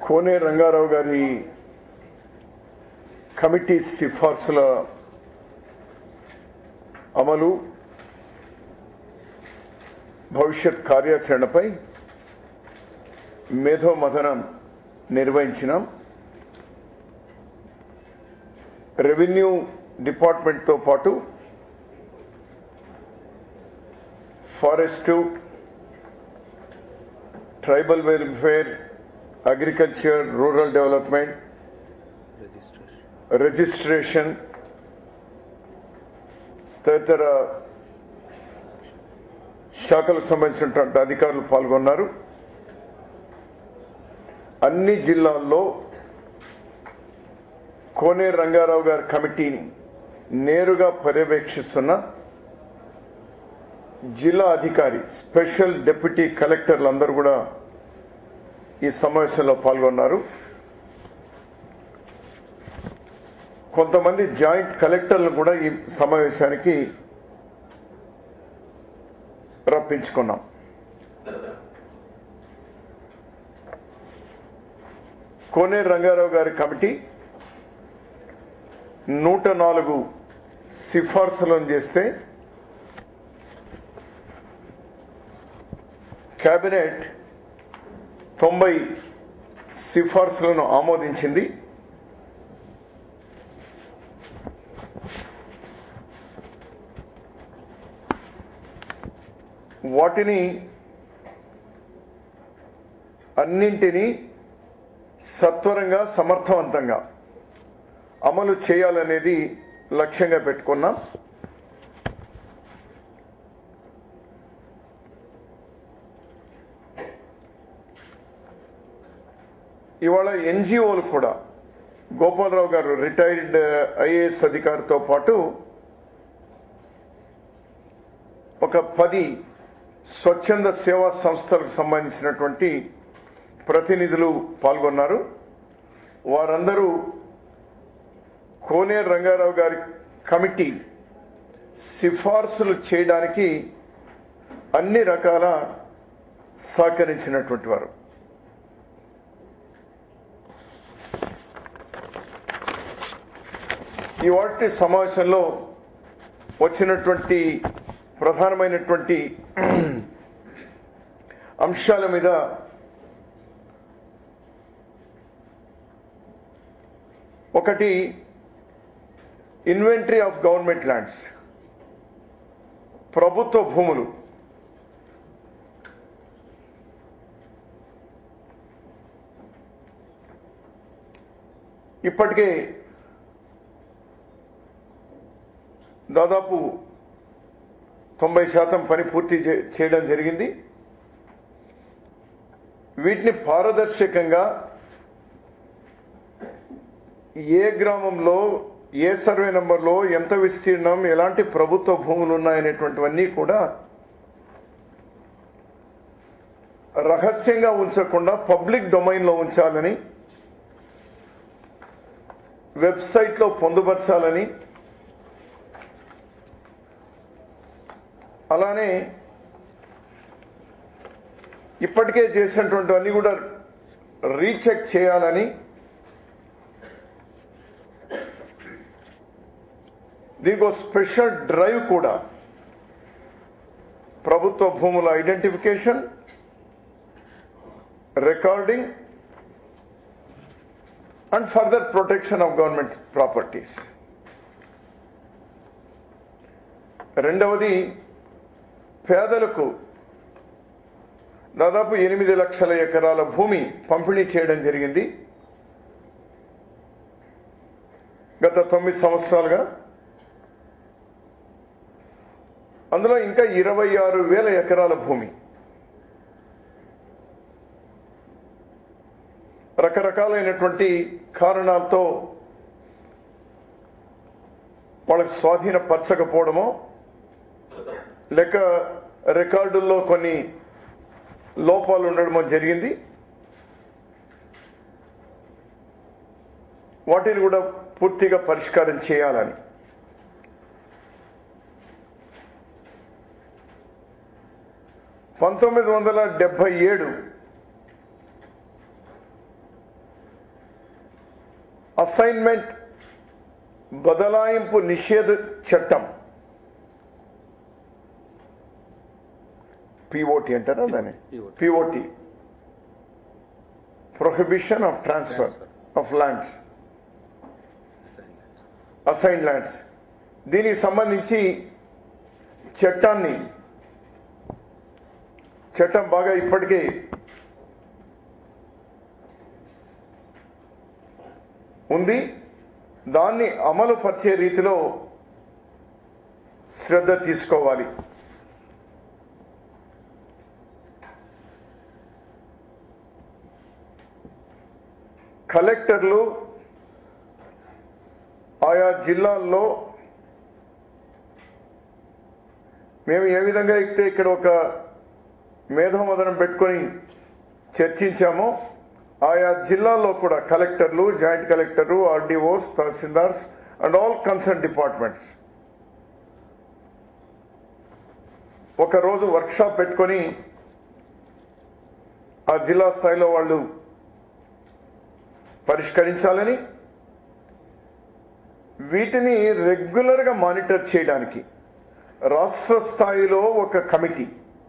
కోనే రంగారావు గారి కమిటీ సిఫార్సుల అమలు భవిష్యత్ కార్యాచరణపై మేధో మథనం నిర్వహించినాం రెవెన్యూ డిపార్ట్మెంట్తో పాటు forest tribal welfare agriculture rural development registration. Registration తదితర శాఖలకు సంబంధించినటువంటి అధికారులు పాల్గొన్నారు అన్ని జిల్లాల్లో కోనే రంగారావు గారి కమిటీని నేరుగా పర్యవేక్షిస్తున్న జిల్లా అధికారి స్పెషల్ డిప్యూటీ కలెక్టర్లు అందరూ కూడా ఈ సమావేశంలో పాల్గొన్నారు కొంతమంది జాయింట్ కలెక్టర్లు కూడా ఈ సమావేశానికి రప్పించుకున్నాం కోనే రంగారావు గారి కమిటీ నూట నాలుగు సిఫార్సులను చేస్తే కేబినెట్ తొంభై సిఫార్సులను ఆమోదించింది వాటిని అన్నింటినీ సత్వరంగా సమర్థవంతంగా అమలు చేయాలనేది లక్ష్యంగా పెట్టుకున్నాం ఇవాళ ఎన్జిఓలు కూడా గోపాలరావు గారు రిటైర్డ్ ఐఏఎస్ అధికారితో పాటు ఒక పది స్వచ్ఛంద సేవా సంస్థలకు సంబంధించినటువంటి ప్రతినిధులు పాల్గొన్నారు వారందరూ కోనే రంగారావు గారి కమిటీ సిఫార్సులు చేయడానికి అన్ని రకాల సహకరించినటువంటి వారు ఈ వాటి సమావేశంలో వచ్చినటువంటి ప్రధానమైనటువంటి అంశాల మీద ఒకటి ఇన్వెంటరీ ఆఫ్ గవర్నమెంట్ ల్యాండ్స్ ప్రభుత్వ భూములు ఇప్పటికే దాదాపు తొంభై శాతం పని పూర్తి చే- చేయడం జరిగింది వీటిని పారదర్శకంగా ఏ గ్రామంలో ఏ సర్వే నంబర్లో ఎంత విస్తీర్ణం ఎలాంటి ప్రభుత్వ భూములు ఉన్నాయనేటువంటివన్నీ కూడా రహస్యంగా ఉంచకుండా పబ్లిక్ డొమైన్లో ఉంచాలని వెబ్సైట్లో పొందుపరచాలని అలానే ఇప్పటికే చేసినటువంటివన్నీ కూడా రీచెక్ చేయాలని దీనికి ఒక స్పెషల్ డ్రైవ్ కూడా ప్రభుత్వ భూముల identification recording and further protection of government properties రెండవది పేదలకు దాదాపు ఎనిమిది లక్షల ఎకరాల భూమి పంపిణీ చేయడం జరిగింది గత తొమ్మిది సంవత్సరాలుగా అందులో ఇంకా ఇరవై ఆరు వేల ఎకరాల భూమి రకరకాలైనటువంటి కారణాలతో వాళ్ళకి స్వాధీనపరచకపోవడమో లేక రికార్డుల్లో కొన్ని లోపాలు ఉండడమో జరిగింది వాటిని కూడా పూర్తిగా పరిష్కారం చేయాలని పంతొమ్మిది వందల డెబ్బై ఏడు అసైన్మెంట్ బదలాయింపు నిషేధ చట్టం పిఓటి అంటారా దాన్ని POT. POT prohibition of transfer of lands assign lands దీనికి సంబంధించి చట్టాన్ని చట్టం బాగా ఇప్పటికే ఉంది దాన్ని అమలు పరిచే రీతిలో శ్రద్ధ తీసుకోవాలి కలెక్టర్లు ఆయా జిల్లాల్లో మేము ఏ విధంగా అయితే ఇక్కడ ఒక మేధోమదనం పెట్టుకొని చర్చించామో ఆయా జిల్లాల్లో కూడా కలెక్టర్లు జాయింట్ కలెక్టర్లు RDOs tahsildars and all concern departments ఒక రోజు వర్క్షాప్ పెట్టుకొని ఆ జిల్లా స్థాయిలో వాళ్ళు పరిష్కరించాలని వీటిని రెగ్యులర్గా మానిటర్ చేయడానికి రాష్ట్ర స్థాయిలో ఒక కమిటీ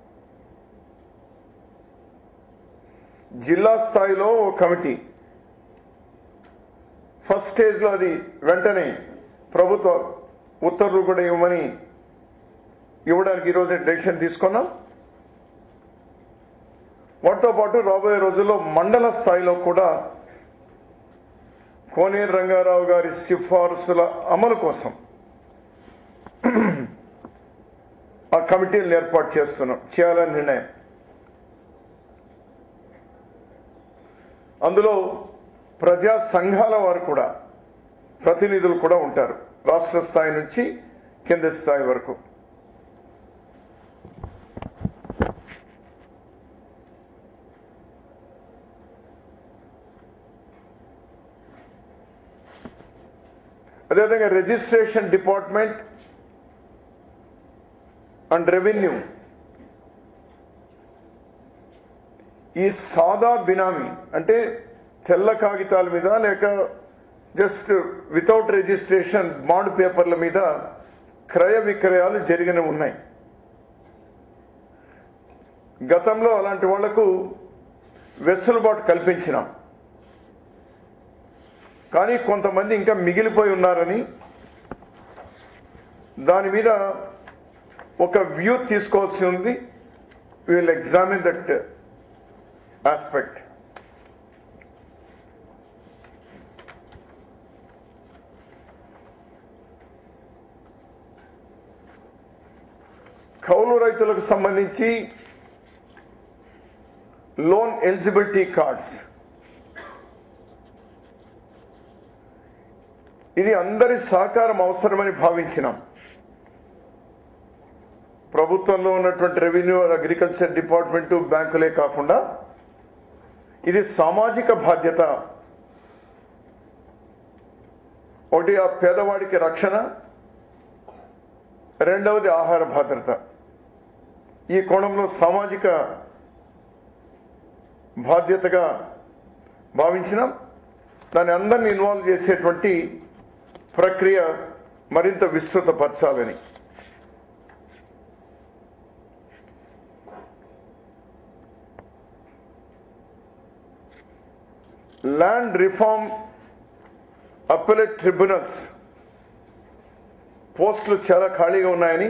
జిల్లా స్థాయిలో ఓ కమిటీ ఫస్ట్ స్టేజ్లో అది వెంటనే ప్రభుత్వ ఉత్తర్వులు కూడా ఇవ్వమని ఇవ్వడానికి ఈరోజు డెసిషన్ తీసుకున్నాం వాటితో పాటు రాబోయే రోజుల్లో మండల స్థాయిలో కూడా కోనేరు రంగారావు గారి సిఫార్సుల అమలు కోసం ఆ కమిటీలను ఏర్పాటు చేస్తున్నాం చేయాలని నిర్ణయం అందులో ప్రజా సంఘాల వారు కూడా ప్రతినిధులు కూడా ఉంటారు రాష్ట్ర స్థాయి నుంచి కింద స్థాయి వరకు అదేవిధంగా రిజిస్ట్రేషన్ డిపార్ట్మెంట్ అండ్ రెవెన్యూ ఈ సాదా బినామీ అంటే తెల్ల కాగితాల మీద లేక జస్ట్ వితౌట్ రిజిస్ట్రేషన్ బాండ్ పేపర్ల మీద క్రయ విక్రయాలు జరిగిన ఉన్నాయి గతంలో అలాంటి వాళ్లకు వెసులుబాటు కల్పించినాం కానీ కొంతమంది ఇంకా మిగిలిపోయి ఉన్నారని దాని మీద ఒక వ్యూ తీసుకోవాల్సి ఉంది విల్ ఎగ్జామిన్ దట్ ఆస్పెక్ట్ కౌలు రైతులకు సంబంధించి లోన్ ఎలిజిబిలిటీ కార్డ్స్ ఇది అందరి సహకారం అవసరమని భావించినాం ప్రభుత్వంలో ఉన్నటువంటి రెవెన్యూ అగ్రికల్చర్ డిపార్ట్మెంటు బ్యాంకులే కాకుండా ఇది సామాజిక బాధ్యత ఒకటి ఆ పేదవాడికి రక్షణ రెండవది ఆహార భద్రత ఈ కోణంలో సామాజిక బాధ్యతగా భావించినాం దాన్ని అందరిని ఇన్వాల్వ్ చేసేటువంటి ప్రక్రియ మరింత విస్తృతపరచాలని ల్యాండ్ రిఫార్మ్ అప్పలేట్ ట్రిబ్యునల్స్ పోస్టులు చాలా ఖాళీగా ఉన్నాయని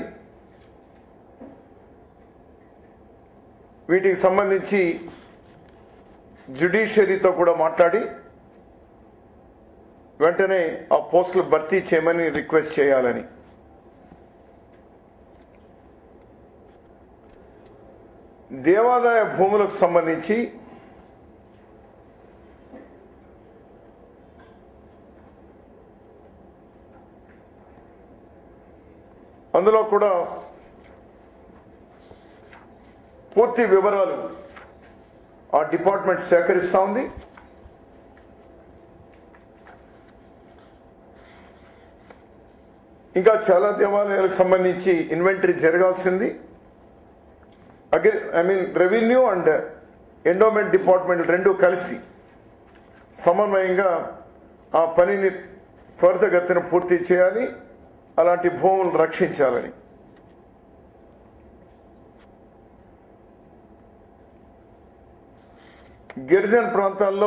వీటికి సంబంధించి జ్యుడిషియరీతో కూడా మాట్లాడి వెంటనే ఆ పోస్టులు భర్తీ చేయమని రిక్వెస్ట్ చేయాలని దేవాదాయ భూములకు సంబంధించి అందులో కూడా పూర్తి వివరాలు ఆ డిపార్ట్మెంట్ సేకరిస్తా ఉంది ఇంకా చాలా దేవాలయాలకు సంబంధించి ఇన్వెంటరీ జరగాల్సింది agri I mean revenue and endowment department రెండు కలిసి సమన్వయంగా ఆ పనిని త్వరితగతిన పూర్తి చేయాలి అలాంటి భూములు రక్షించాలని గిరిజన ప్రాంతాల్లో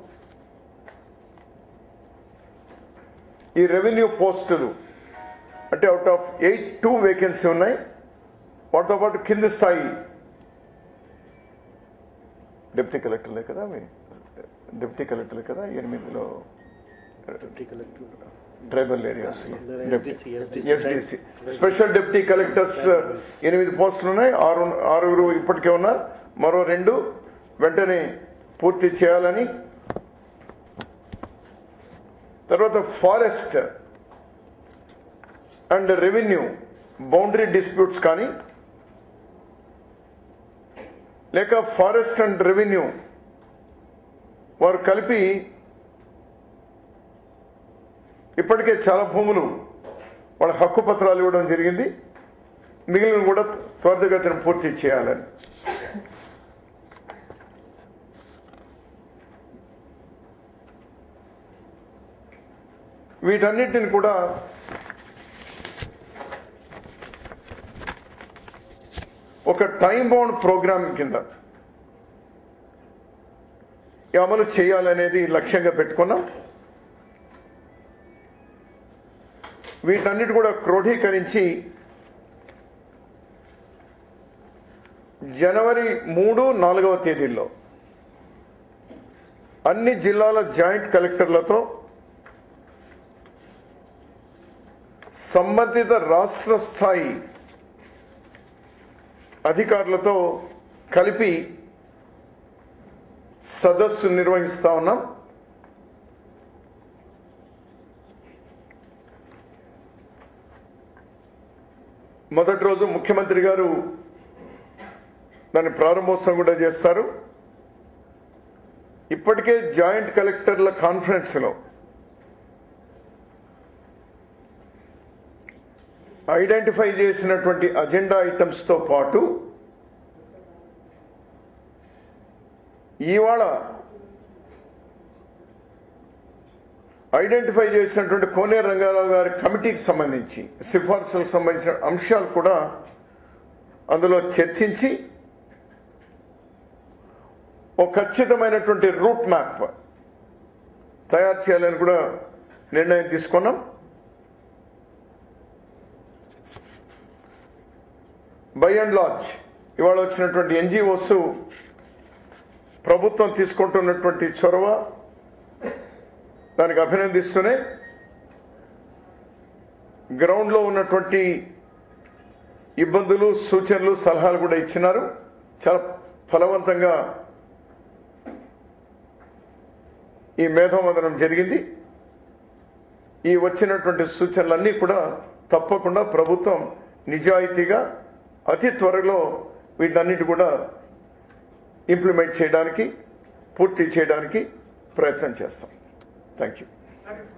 ఈ రెవెన్యూ పోస్టులు అంటే out of eight two vacancy ఉన్నాయి వాటితో పాటు కింది స్థాయి డిప్యూటీ కలెక్టర్లే కదా మీ డిప్యూటీ కలెక్టర్లే కదా ఎనిమిదిలో tribal areas SDC special deputy collectors ఎనిమిది పోస్టులు ఉన్నాయి ఆరు ఆరుగురు ఇప్పటికే ఉన్నారు మరో రెండు వెంటనే పూర్తి చేయాలని తర్వాత forest and revenue boundary disputes కానీ లేక ఫారెస్ట్ అండ్ రెవెన్యూ వారు కలిపి ఇప్పటికే చాలా భూములు వాళ్ళ హక్కు పత్రాలు ఇవ్వడం జరిగింది మిగిలిన కూడా త్వరితగతిన పూర్తి చేయాలని వీటన్నిటిని కూడా ఒక టైం బౌండ్ ప్రోగ్రామ్ కింద అమలు చేయాలనేది లక్ష్యంగా పెట్టుకున్నాం వీటన్నిటి కూడా క్రోఢీకరించి జనవరి మూడు నాలుగవ తేదీల్లో అన్ని జిల్లాల జాయింట్ కలెక్టర్లతో సంబంధిత రాష్ట్ర స్థాయి అధికారులతో కలిపి సదస్సు నిర్వహిస్తా ఉన్నాం మొదటి రోజు ముఖ్యమంత్రి గారు దాని ప్రారంభోత్సవం కూడా చేస్తారు ఇప్పటికే జాయింట్ కలెక్టర్ల కాన్ఫరెన్స్లో ఐడెంటిఫై చేసినటువంటి అజెండా ఐటమ్స్తో పాటు ఇవాళ ఐడెంటిఫై చేసినటువంటి కోనేరు రంగారావు గారి కమిటీకి సంబంధించి సిఫార్సులకు సంబంధించిన అంశాలు కూడా అందులో చర్చించి ఒక ఖచ్చితమైనటువంటి రూట్ మ్యాప్ తయారు చేయాలని కూడా నిర్ణయం తీసుకున్నాం బై అండ్ లార్జ్ ఇవాళ వచ్చినటువంటి ఎన్జిఓస్ ప్రభుత్వం తీసుకుంటున్నటువంటి చొరవ దానికి అభినందిస్తూనే గ్రౌండ్లో ఉన్నటువంటి ఇబ్బందులు సూచనలు సలహాలు కూడా ఇచ్చినారు చాలా ఫలవంతంగా ఈ మేధోమదనం జరిగింది ఈ వచ్చినటువంటి సూచనలన్నీ కూడా తప్పకుండా ప్రభుత్వం నిజాయితీగా అతి త్వరలో వీటన్నిటి కూడా ఇంప్లిమెంట్ చేయడానికి పూర్తి చేయడానికి ప్రయత్నం చేస్తాం థ్యాంక్ యూ సార్